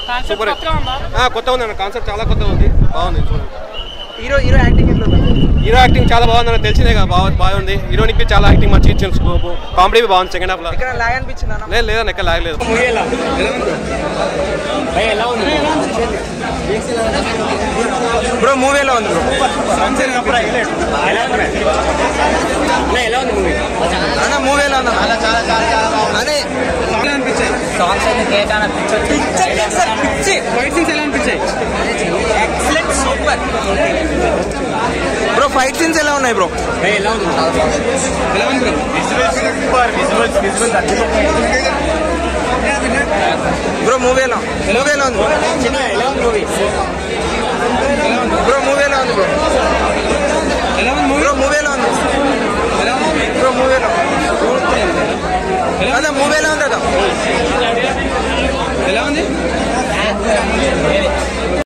super కొత్త ఉంది అన్న కాన్సెప్ట్ చాలా కొత్త ఉంది బాగుంది హీరో హీరో యాక్టింగ్ ఎట్లా ఉంది హీరో యాక్టింగ్ చాలా బాగుంది అన్న తెలిసిందే కదా బాగా బాగుంది హీరోనికి చాలా యాక్టింగ్ మంచిగా ఇచ్చిన స్కోప్ కామెడీ బాగుంది సెకండ్ హాఫ్ లో ఇక్కడ లాగ్ అనిపించింది అన్న లేదు లేదన్న ఎక్కడ లాగలేదు బ్రో మూవీ ఎలా ఉంది బ్రో అన్న మూవీ ఎలా ఉంది అదే సాంగ్స్ అయితే కేటాన పిచ్చి excellent super bro fight scenes ఎలా ఉన్నాయి బ్రో బ్రో మూవీ ఎలా మూవీ ఎలా ఉంది బ్రో మూవీ ఎలా ఉంది బ్రో బ్రో మూవీ ఎలా ఉంది బ్రో మూవీ ఎలా అదే మూవీ ఎలా ఉంది కదా ఎలా ఉంది